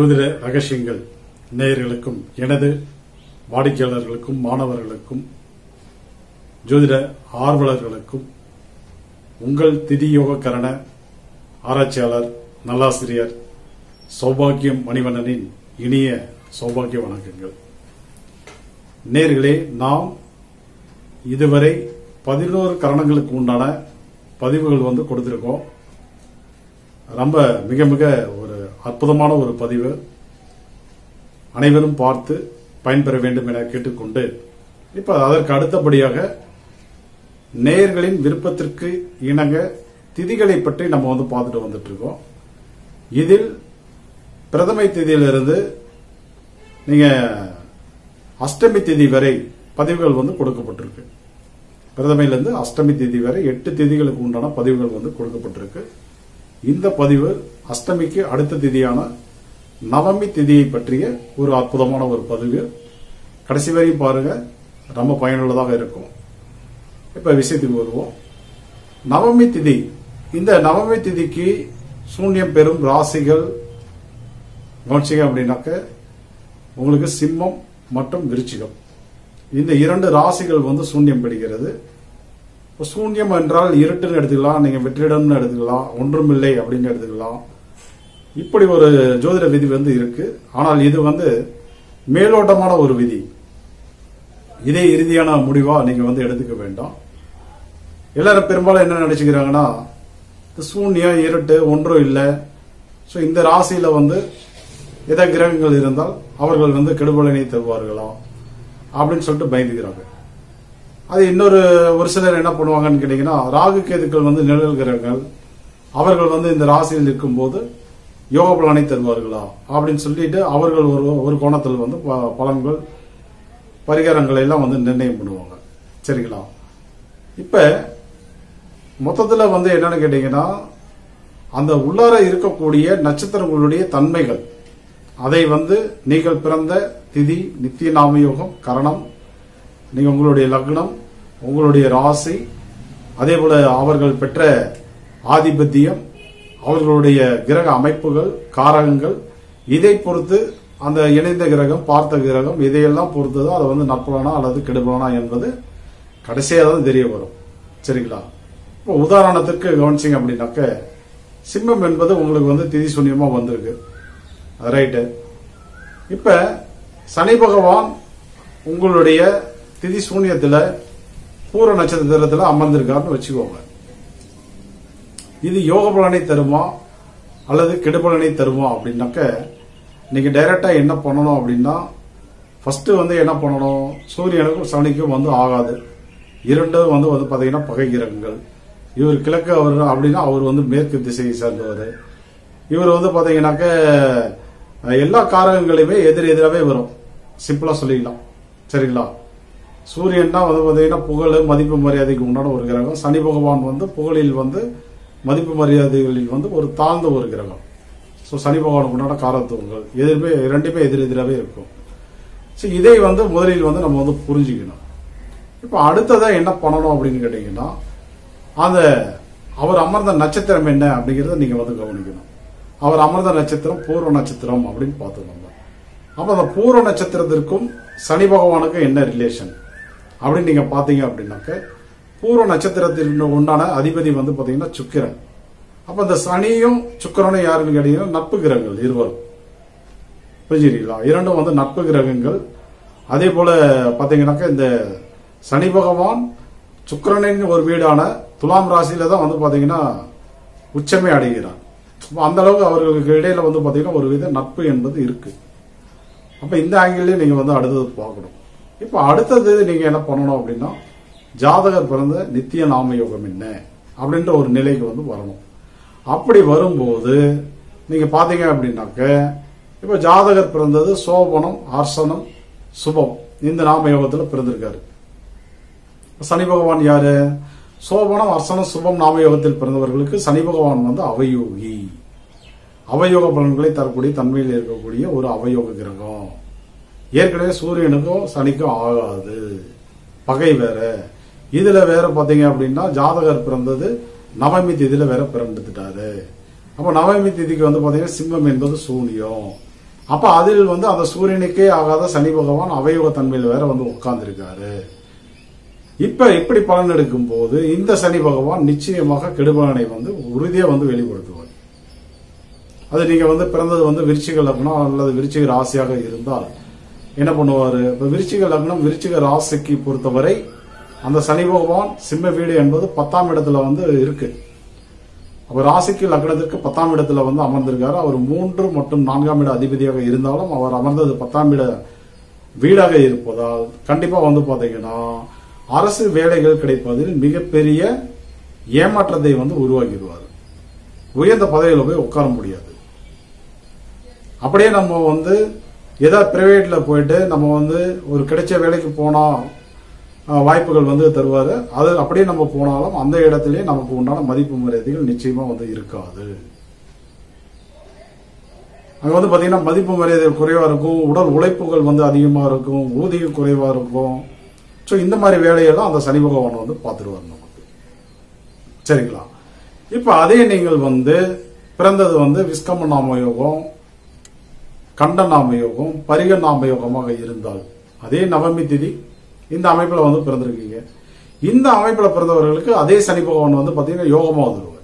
ஜோதிட ரகசியங்கள் நேயர்களுக்கும் எனது வாடிக்கையாளர்களுக்கும் மாணவர்களுக்கும் ஜோதிட ஆர்வலர்களுக்கும் உங்கள் திதி யோக கரண ஆராய்ச்சியாளர் நல்லாசிரியர் சௌபாகியம் மணிவண்ணனின் இனிய சௌபாகிய வணக்கங்கள் நேர்களே நாம் இதுவரை பதினோரு கரணங்களுக்கு உண்டான பதிவுகள் வந்து கொடுத்திருக்கோம் ரொம்ப மிக மிக ஒரு அற்புதமான ஒரு பதிவு அனைவரும் பார்த்து பயன்பெற வேண்டும் என கேட்டுக்கொண்டு இப்ப அதற்கு அடுத்தபடியாக நேயர்களின் விருப்பத்திற்கு இணங்க திதிகளை பற்றி நம்ம வந்து பார்த்துட்டு வந்துட்டு இருக்கோம் இதில் பிரதமை திதியிலிருந்து நீங்க அஷ்டமி திதி வரை பதிவுகள் வந்து கொடுக்கப்பட்டிருக்கு பிரதமையிலிருந்து அஷ்டமி திதி வரை எட்டு திதிகளுக்கு உண்டான பதிவுகள் வந்து கொடுக்கப்பட்டிருக்கு இந்த பதிவு அஷ்டமிக்கு அடுத்த திதியான நவமி திதியை பற்றிய ஒரு அற்புதமான ஒரு பதிவு கடைசி வரையும் பாருங்க ரொம்ப பயனுள்ளதாக இருக்கும் இப்ப விஷயத்துக்கு வருவோம் நவமி திதி இந்த நவமி திதிக்கு சூன்யம் பெறும் ராசிகள் கவனிச்சிங்க அப்படின்னாக்க உங்களுக்கு சிம்மம் மற்றும் விருச்சிகம் இந்த இரண்டு ராசிகள் வந்து சூன்யம் பெறுகிறது இப்போ சூன்யம் என்றால் இருட்டுன்னு எடுத்துக்கலாம் நீங்க வெற்றிடம்னு எடுத்துக்கலாம் ஒன்றுமில்லை அப்படின்னு எடுத்துக்கலாம் இப்படி ஒரு ஜோதிட விதி வந்து இருக்கு ஆனால் இது வந்து மேலோட்டமான ஒரு விதி இதே இறுதியான முடிவா நீங்க வந்து எடுத்துக்க வேண்டாம் எல்லாரும் பெரும்பாலும் என்ன நினைச்சுக்கிறாங்கன்னா இந்த சூன்யம் இருட்டு ஒன்றும் இல்லை ஸோ இந்த ராசியில வந்து எதை கிரகங்கள் இருந்தால் அவர்கள் வந்து கெடுபலனை தருவார்களா அப்படின்னு சொல்லிட்டு பயந்துக்கிறாங்க அது இன்னொரு ஒரு சிலர் என்ன பண்ணுவாங்கன்னு கேட்டீங்கன்னா ராகு கேதுக்கள் வந்து நிழல் கிரகங்கள் அவர்கள் வந்து இந்த ராசியில் இருக்கும்போது யோக பலனை தருவார்களா அப்படின்னு சொல்லிட்டு அவர்கள் ஒரு ஒரு கோணத்தில் வந்து ப- பலன்கள் பரிகாரங்களை எல்லாம் வந்து நிர்ணயம் பண்ணுவாங்க சரிங்களா இப்ப மொத்தத்துல வந்து என்னன்னு கேட்டீங்கன்னா அந்த உள்ளார இருக்கக்கூடிய நட்சத்திரங்களுடைய தன்மைகள் அதை வந்து நீங்கள் பிறந்த திதி நித்திய நாமயோகம் கரணம் நீங்க உங்களுடைய லக்னம் உங்களுடைய ராசி அதே போல அவர்கள் பெற்ற ஆதிபத்தியம் அவர்களுடைய கிரக அமைப்புகள் காரகங்கள் இதை பொறுத்து அந்த இணைந்த கிரகம் பார்த்த கிரகம் இதையெல்லாம் பொறுத்து தான் அதை வந்து நற்பலனா அல்லது கெடுபலனா என்பது கடைசியாக தான் தெரிய வரும் சரிங்களா இப்போ உதாரணத்துக்கு கவனிச்சிங்க அப்படின்னாக்க சிம்மம் என்பது உங்களுக்கு வந்து திதி சூன்யமா வந்திருக்கு ரைட்டு இப்ப சனி பகவான் உங்களுடைய திதி சூன்யத்துல பூர நட்சத்திரத்துல அமர்ந்திருக்காருன்னு வச்சுக்கோங்க இது யோக பலனை தருமா அல்லது கெடுபலனை தருமா அப்படின்னாக்க நீங்க டைரக்டா என்ன பண்ணணும் அப்படின்னா ஃபர்ஸ்ட் வந்து என்ன பண்ணணும் சூரியனுக்கும் சனிக்கும் வந்து ஆகாது இரண்டும் வந்து வந்து பாத்தீங்கன்னா பகை கிரகங்கள் இவர் கிழக்கு அவர் அப்படின்னா அவர் வந்து மேற்கு திசையை சேர்ந்தவர் இவர் வந்து பாத்தீங்கன்னாக்க அஹ், எல்லா காரகங்களையுமே எதிர் எதிராகவே வரும் சிம்பிளா சொல்லிக்கலாம் சரிங்களா சூரியன் தான் வந்து பாத்தீங்கன்னா புகழ் மதிப்பு மரியாதைக்கு உண்டான ஒரு கிரகம் சனி பகவான் வந்து புகழில் வந்து மதிப்பு மரியாதைகளில் வந்து ஒரு தாழ்ந்த ஒரு கிரகம் ஸோ சனி பகவானுக்கு உண்டான காரத்துவங்கள் எதிர்மே இரண்டுமே எதிர் எதிராகவே இருக்கும் ஸோ இதை வந்து முதலில் வந்து நம்ம வந்து புரிஞ்சுக்கணும் இப்போ அடுத்ததா என்ன பண்ணணும் அப்படின்னு கேட்டீங்கன்னா அந்த அவர் அமர்ந்த நட்சத்திரம் என்ன அப்படிங்கறத நீங்க வந்து கவனிக்கணும் அவர் அமர்ந்த நட்சத்திரம் பூர்வ நட்சத்திரம் அப்படின்னு பார்த்துக்கோங்க அப்ப அந்த பூர்வ நட்சத்திரத்திற்கும் சனி பகவானுக்கும் என்ன ரிலேஷன் அப்படின்னு நீங்க பாத்தீங்க அப்படின்னாக்க பூர்வ நட்சத்திரத்திற்கு உண்டான அதிபதி வந்து பாத்தீங்கன்னா சுக்கிரன் அப்ப இந்த சனியும் சுக்கிரனும் யாருன்னு கேட்டீங்கன்னா நட்பு கிரகங்கள் இருவரும் புரிஞ்சுக்கிறீங்களா இரண்டும் வந்து நட்பு கிரகங்கள் அதே போல பாத்தீங்கன்னாக்க இந்த சனி பகவான் சுக்கிரனின் ஒரு வீடான துலாம் ராசியில தான் வந்து பாத்தீங்கன்னா உச்சமே அடைகிறார் அப்ப அந்த அளவுக்கு அவர்களுக்கு இடையில வந்து பாத்தீங்கன்னா ஒரு வித நட்பு என்பது இருக்கு அப்ப இந்த ஆங்கிள்லயே நீங்க வந்து அடுத்தது பார்க்கணும் இப்ப அடுத்தது நீங்க என்ன பண்ணணும் அப்படின்னா ஜாதகர் பிறந்த நித்திய நாம யோகம் என்ன அப்படின்ற ஒரு நிலைக்கு வந்து வரணும் அப்படி வரும்போது நீங்க பாத்தீங்க அப்படின்னாக்க இப்ப ஜாதகர் பிறந்தது சோபனம் அர்சனம் சுபம் இந்த நாம யோகத்துல பிறந்திருக்காரு சனி பகவான் யாரு சோபனம் அர்சனம் சுபம் நாமயோகத்தில் பிறந்தவர்களுக்கு சனி பகவான் வந்து அவயோகி அவயோக பலன்களை தரக்கூடிய தன்மையில் இருக்கக்கூடிய ஒரு அவயோக கிரகம் ஏற்கனவே சூரியனுக்கும் சனிக்கும் ஆகாது பகை வேற இதுல வேற பாத்தீங்க அப்படின்னா ஜாதகர் பிறந்தது நவமி திதியில வேற பிறந்துட்டாரு அப்ப நவமி திதிக்கு வந்து பாத்தீங்கன்னா சிம்மம் என்பது சூனியம் அப்ப அதில் வந்து அந்த சூரியனுக்கே ஆகாத சனி பகவான் அவயோக தன்மையில் வேற வந்து உட்கார்ந்துருக்காரு இப்ப இப்படி பலன் எடுக்கும் போது இந்த சனி பகவான் நிச்சயமாக கெடுபலனை வந்து உறுதியா வந்து வெளிப்படுத்துவார் அது நீங்க வந்து பிறந்தது வந்து விருச்சிக லக்னம் அல்லது விருச்சிக ராசியாக இருந்தால் என்ன பண்ணுவாரு இப்ப விருச்சிக லக்னம் விருச்சிக ராசிக்கு பொறுத்தவரை அந்த சனி பகவான் சிம்ம வீடு என்பது பத்தாம் இடத்துல வந்து இருக்கு அப்ப ராசிக்கு லக்னத்திற்கு பத்தாம் இடத்துல வந்து அமர்ந்திருக்காரு அவர் மூன்று மற்றும் நான்காம் இட அதிபதியாக இருந்தாலும் அவர் அமர்ந்தது பத்தாம் இட வீடாக இருப்பதால் கண்டிப்பா வந்து பாத்தீங்கன்னா அரசு வேலைகள் கிடைப்பதில் மிகப்பெரிய ஏமாற்றத்தை வந்து உருவாக்கிடுவார் உயர்ந்த பதவியில போய் உட்கார முடியாது அப்படியே நம்ம வந்து ஏதாவது பிரைவேட்ல போயிட்டு நம்ம வந்து ஒரு கிடைச்ச வேலைக்கு போனா அஹ், வாய்ப்புகள் வந்து தருவாரு அது அப்படியே நம்ம போனாலும் அந்த இடத்திலே நமக்கு உண்டான மதிப்பு மரியாதைகள் நிச்சயமா வந்து இருக்காது அங்க வந்து பாத்தீங்கன்னா மதிப்பு மரியாதை குறைவா இருக்கும் உடல் உழைப்புகள் வந்து அதிகமா இருக்கும் ஊதியம் குறைவா இருக்கும் ஸோ இந்த மாதிரி வேலையெல்லாம் அந்த சனி பகவான் வந்து பார்த்துருவார் நமக்கு சரிங்களா இப்ப அதே நீங்கள் வந்து பிறந்தது வந்து விஸ்கம நாம யோகம் கண்ட நாம யோகம் பரிக நாம யோகமாக இருந்தால் அதே நவமி திதி இந்த அமைப்புல வந்து பிறந்திருக்கீங்க இந்த அமைப்புல பிறந்தவர்களுக்கு அதே சனி பகவான் வந்து பாத்தீங்கன்னா யோகமா வந்துருவார்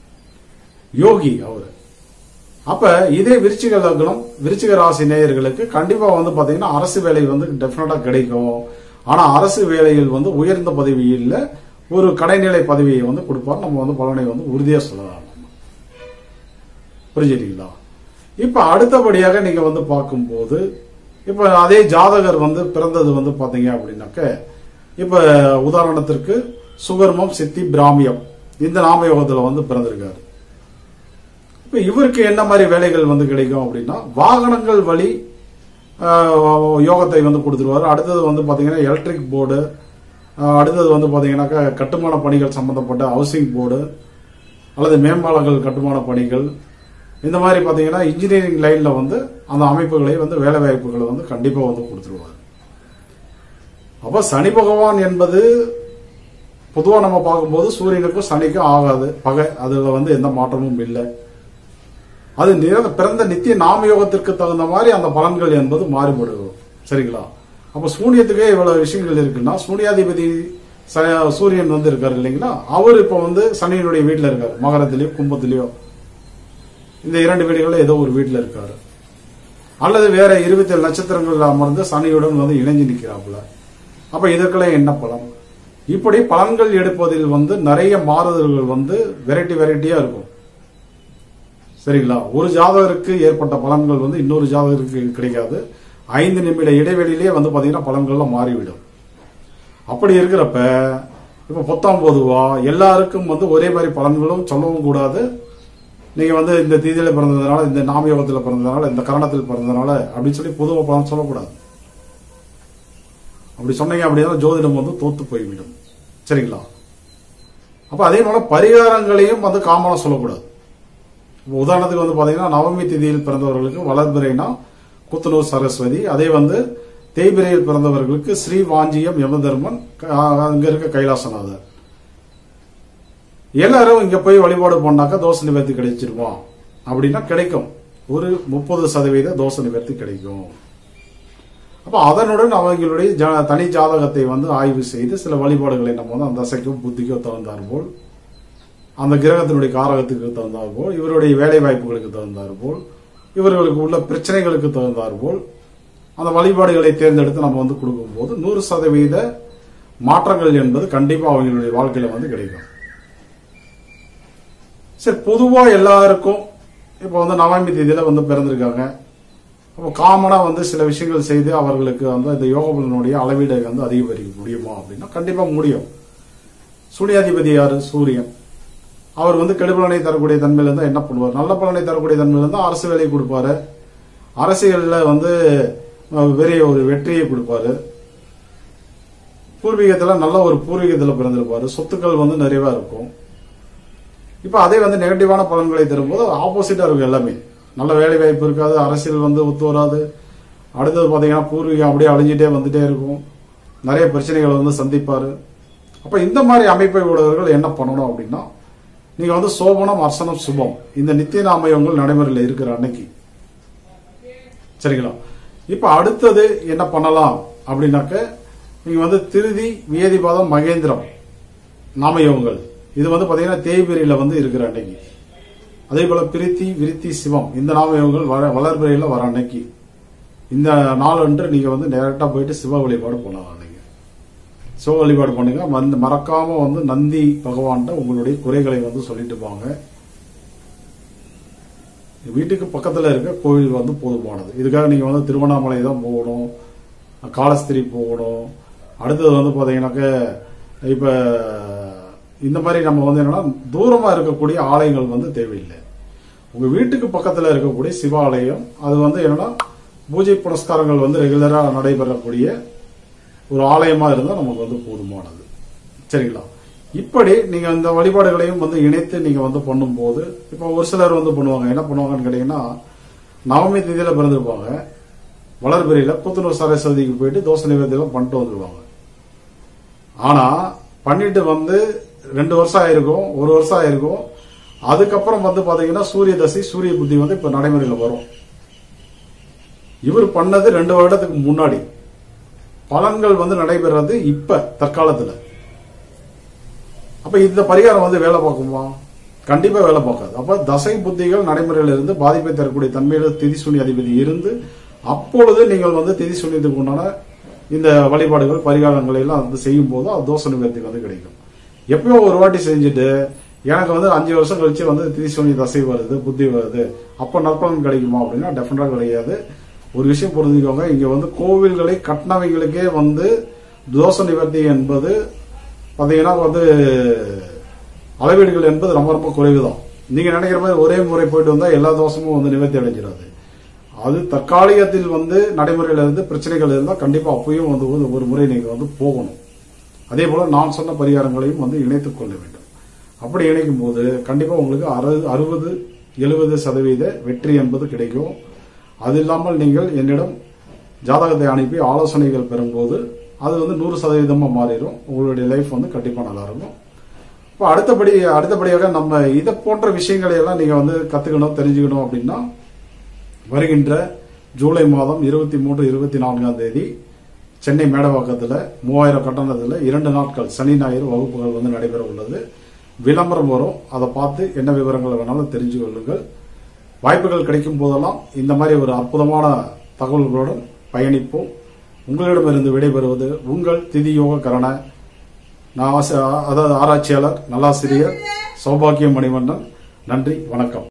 யோகி அவரு அப்ப இதே விருச்சிக லக்னம் விருச்சிக ராசி நேயர்களுக்கு கண்டிப்பா வந்து பாத்தீங்கன்னா அரசு வேலை வந்து டெஃபினட்டா கிடைக்கும் ஆனா அரசு வேலையில் வந்து உயர்ந்த பதவி இல்ல ஒரு கடைநிலை பதவியை வந்து கொடுப்பார் நம்ம வந்து பலனை வந்து உறுதியா சொல்லலாம் நம்ம. புரிஞ்சுட்டீங்களா இப்ப அடுத்தபடியாக நீங்க வந்து பார்க்கும்போது இப்ப அதே ஜாதகர் வந்து பிறந்தது வந்து பாத்தீங்க அப்படின்னாக்க இப்ப உதாரணத்திற்கு சுகர்மம் சித்தி பிராமியம் இந்த நாமயோகத்துல வந்து பிறந்திருக்காரு இப்ப இவருக்கு என்ன மாதிரி வேலைகள் வந்து கிடைக்கும் அப்படின்னா வாகனங்கள் வழி ஆஹ், யோகத்தை வந்து கொடுத்துருவாரு அடுத்தது வந்து பாத்தீங்கன்னா எலக்ட்ரிக் போர்டு அடுத்தது வந்து பாத்தீங்கன்னாக்கா கட்டுமான பணிகள் சம்பந்தப்பட்ட ஹவுசிங் போர்டு அல்லது மேம்பாலங்கள் கட்டுமான பணிகள் இந்த மாதிரி பாத்தீங்கன்னா இன்ஜினியரிங் லைன்ல வந்து அந்த அமைப்புகளை வந்து வேலை வாய்ப்புகளை வந்து கண்டிப்பா வந்து கொடுத்துருவாரு அப்ப சனி பகவான் என்பது பொதுவா நம்ம பார்க்கும்போது சூரியனுக்கும் சனிக்கும் ஆகாது பகை அதுல வந்து எந்த மாற்றமும் இல்லை அது நிர- பிறந்த நித்திய நாமயோகத்திற்கு தகுந்த மாதிரி அந்த பலன்கள் என்பது மாறுபடும் சரிங்களா அப்ப சூனியத்துக்கே இவ்வளவு விஷயங்கள் இருக்குன்னா சூனியாதிபதி ச- சூரியன் வந்து இருக்காரு இல்லைங்களா அவர் இப்ப வந்து சனியினுடைய வீட்டுல இருக்காரு மகரத்திலயோ கும்பத்திலயோ இந்த இரண்டு வீடுகளில் ஏதோ ஒரு வீட்டுல இருக்காரு அல்லது வேற இருபத்தி ஏழு நட்சத்திரங்கள் அமர்ந்து சனியுடன் வந்து இணைஞ்சு நிக்கிறாப்புல அப்ப இதற்கெல்லாம் என்ன பலன் இப்படி பலன்கள் எடுப்பதில் வந்து நிறைய மாறுதல்கள் வந்து வெரைட்டி வெரைட்டியா இருக்கும் சரிங்களா ஒரு ஜாதகருக்கு ஏற்பட்ட பலன்கள் வந்து இன்னொரு ஜாதகருக்கு கிடைக்காது ஐந்து நிமிட இடைவெளியிலே வந்து பாத்தீங்கன்னா பலன்கள்லாம் மாறிவிடும் அப்படி இருக்கிறப்ப இப்ப பொத்தாம் பொதுவா எல்லாருக்கும் வந்து ஒரே மாதிரி பலன்களும் சொல்லவும் கூடாது நீங்க வந்து இந்த தீதியில பிறந்ததுனால இந்த நாமயோகத்துல பிறந்ததுனால இந்த கரணத்தில் பிறந்ததுனால அப்படின்னு சொல்லி பொதுவா பலன் சொல்லக்கூடாது அப்படி சொன்னீங்க அப்படின்னா ஜோதிடம் வந்து தோத்து போய்விடும் சரிங்களா அப்ப அதே போல பரிகாரங்களையும் வந்து காமனா சொல்லக்கூடாது இப்ப உதாரணத்துக்கு வந்து பாத்தீங்கன்னா நவமி திதியில் பிறந்தவர்களுக்கு வளர்பிறைனா குத்தனூர் சரஸ்வதி அதே வந்து தேய்பிரையில் பிறந்தவர்களுக்கு ஸ்ரீ வாஞ்சியம் யமதர்மன் க- அங்க இருக்க கைலாசநாதர் எல்லாரும் இங்க போய் வழிபாடு பண்ணாக்க தோஷ நிவர்த்தி கிடைச்சிருமா அப்படின்னா கிடைக்கும் ஒரு முப்பது சதவீத தோஷ நிவர்த்தி கிடைக்கும் அப்ப அதனுடன் அவங்களுடைய ஜா- தனி ஜாதகத்தை வந்து ஆய்வு செய்து சில வழிபாடுகளை நம்ம வந்து அந்த தசைக்கும் புத்திக்கோ தகுந்தார் போல் அந்த கிரகத்தினுடைய காரகத்துக்கு தகுந்தார் போல் இவருடைய வேலை வாய்ப்புகளுக்கு தகுந்தார் போல் இவர்களுக்கு உள்ள பிரச்சனைகளுக்கு தகுந்தார் போல் அந்த வழிபாடுகளை தேர்ந்தெடுத்து நம்ம வந்து கொடுக்கும்போது நூறு சதவீத மாற்றங்கள் என்பது கண்டிப்பா அவங்களுடைய வாழ்க்கையில வந்து கிடைக்கும் சரி பொதுவா எல்லாருக்கும் இப்போ வந்து நவமி தேதியில வந்து பிறந்திருக்காங்க அப்போ காமனா வந்து சில விஷயங்கள் செய்து அவர்களுக்கு வந்து இந்த யோக பலனுடைய அளவீடை வந்து அதிகரிக்க முடியுமா அப்படின்னா கண்டிப்பா முடியும் சூனியாதிபதி யாரு சூரியன் அவர் வந்து கெடுபலனை தரக்கூடிய தன்மையில இருந்தா என்ன பண்ணுவார் நல்ல பலனை தரக்கூடிய தன்மையில இருந்தா அரசு வேலையை கொடுப்பாரு அரசியல்ல வந்து அஹ், பெரிய ஒரு வெற்றியை கொடுப்பாரு பூர்வீகத்துல நல்ல ஒரு பூர்வீகத்துல பிறந்திருப்பாரு சொத்துக்கள் வந்து நிறையவா இருக்கும் இப்ப அதே வந்து நெகட்டிவான பலன்களை தரும்போது ஆப்போசிட்டா இருக்கும் எல்லாமே நல்ல வேலை வாய்ப்பு இருக்காது அரசியல் வந்து ஒத்து வராது அடுத்தது பாத்தீங்கன்னா பூர்வீகம் அப்படியே அழிஞ்சிட்டே வந்துட்டே இருக்கும் நிறைய பிரச்சனைகளை வந்து சந்திப்பாரு அப்ப இந்த மாதிரி அமைப்பை உடையவர்கள் என்ன பண்ணணும் அப்படின்னா நீங்க வந்து சோபனம் அர்சனம் சுபம் இந்த நித்திய நாமயங்கள் நடைமுறையில் இருக்கிற அன்னைக்கு சரிங்களா இப்ப அடுத்தது என்ன பண்ணலாம் அப்படின்னாக்க நீங்க வந்து திருதி வியதிபாதம் மகேந்திரம் நாமயோகங்கள் இது வந்து பாத்தீங்கன்னா தேய்பிரியில வந்து இருக்கிற அன்னைக்கு அதே போல பிரித்தி விருத்தி சிவம் இந்த நாமயோகங்கள் வர வளர்பிறையில வர அன்னைக்கு இந்த நாள் அன்று நீங்க வந்து டைரக்டா போயிட்டு சிவ வழிபாடு பண்ணலாம் நீங்க சிவ வழிபாடு பண்ணுங்க வந்து மறக்காம வந்து நந்தி பகவான்கிட்ட உங்களுடைய குறைகளை வந்து சொல்லிட்டு போங்க வீட்டுக்கு பக்கத்துல இருக்க கோவில் வந்து போதுமானது இதுக்காக நீங்க வந்து திருவண்ணாமலை தான் போகணும் காலஸ்திரி போகணும் அடுத்தது வந்து பாத்தீங்கன்னாக்க இப்ப இந்த மாதிரி நம்ம வந்து என்னன்னா தூரமா இருக்கக்கூடிய ஆலயங்கள் வந்து தேவையில்லை உங்க வீட்டுக்கு பக்கத்துல இருக்கக்கூடிய சிவாலயம் அது வந்து என்னன்னா பூஜை புனஸ்காரங்கள் வந்து ரெகுலரா நடைபெறக்கூடிய ஒரு ஆலயமா இருந்தா நமக்கு வந்து போதுமானது சரிங்களா இப்படி நீங்க அந்த வழிபாடுகளையும் வந்து இணைத்து நீங்க வந்து பண்ணும்போது இப்ப ஒரு சிலர் வந்து பண்ணுவாங்க என்ன பண்ணுவாங்கன்னு கேட்டீங்கன்னா நவமி தேதியில பிறந்திருப்பாங்க வளர்பிறையில புத்துணர் சரஸ்வதிக்கு போயிட்டு தோசை நிவேத்தியம் பண்ணிட்டு வந்துருவாங்க ஆனா பண்ணிட்டு வந்து ரெண்டு வருஷம் ஆயிருக்கும் ஒரு வருஷம் ஆயிருக்கும் அதுக்கப்புறம் வந்து பாத்தீங்கன்னா சூரிய தசை சூரிய புத்தி வந்து இப்ப நடைமுறையில வரும் இவர் பண்ணது ரெண்டு வருடத்துக்கு முன்னாடி பலன்கள் வந்து நடைபெறது இப்ப தற்காலத்துல அப்ப இந்த பரிகாரம் வந்து வேலை பார்க்குமா கண்டிப்பா வேலை பார்க்காது அப்ப தசை புத்திகள் நடைமுறையில் இருந்து பாதிப்பை தரக்கூடிய தன்மையில திதி சுனி அதிபதி இருந்து அப்பொழுது நீங்கள் வந்து திதி சுனியத்துக்கு உண்டான இந்த வழிபாடுகள் பரிகாரங்களை எல்லாம் வந்து செய்யும் போது அது தோஷ நிவர்த்தி வந்து கிடைக்கும் எப்பயோ ஒரு வாட்டி செஞ்சுட்டு எனக்கு வந்து அஞ்சு வருஷம் கழிச்சு வந்து திதி சுனி தசை வருது புத்தி வருது அப்ப நற்பலன் கிடைக்குமா அப்படின்னா டெஃபினட்டா கிடையாது ஒரு விஷயம் புரிஞ்சுக்கோங்க இங்க வந்து கோவில்களை கட்டினவங்களுக்கே வந்து தோஷ நிவர்த்தி என்பது பாத்தீங்கன்னா வந்து அளவீடுகள் என்பது ரொம்ப ரொம்ப குறைவுதான் நீங்க நினைக்கிற மாதிரி ஒரே முறை போயிட்டு வந்தா எல்லா தோஷமும் வந்து நிவர்த்தி அடைஞ்சிடாது அது தற்காலிகத்தில் வந்து நடைமுறையில இருந்து பிரச்சனைகள் இருந்தால் கண்டிப்பா அப்பயும் வந்து ஒரு- ஒரு முறை நீங்க வந்து போகணும் அதே போல நான் சொன்ன பரிகாரங்களையும் வந்து இணைத்துக் கொள்ள வேண்டும் அப்படி இணைக்கும் போது கண்டிப்பா உங்களுக்கு அறு- அறுபது எழுபது சதவீத வெற்றி என்பது கிடைக்கும் அது இல்லாமல் நீங்கள் என்னிடம் ஜாதகத்தை அனுப்பி ஆலோசனைகள் பெறும்போது அது வந்து நூறு சதவீதமா மாறிடும் உங்களுடைய லைஃப் வந்து கண்டிப்பா நல்லா இருக்கும் இப்போ அடுத்தபடி அடுத்தபடியாக நம்ம இதை போன்ற விஷயங்களை எல்லாம் நீங்க வந்து கத்துக்கணும் தெரிஞ்சுக்கணும் அப்படின்னா வருகின்ற ஜூலை மாதம் இருபத்தி மூன்று இருபத்தி நான்காம் தேதி சென்னை மேடவாக்கத்தில் மூவாயிரம் கட்டணத்தில் இரண்டு நாட்கள் சனி ஞாயிறு வகுப்புகள் வந்து நடைபெற உள்ளது விளம்பரம் வரும் அதை பார்த்து என்ன விவரங்களை வேணாலும் தெரிஞ்சு கொள்ளுங்கள் வாய்ப்புகள் கிடைக்கும் போதெல்லாம் இந்த மாதிரி ஒரு அற்புதமான தகவல்களுடன் பயணிப்போம் உங்களிடமிருந்து விடைபெறுவது உங்கள் திதியோக கரண நான் ஆச- அதாவது ஆராய்ச்சியாளர் நல்லாசிரியர் சௌபாக்கியம் மணிவண்ணன் நன்றி வணக்கம்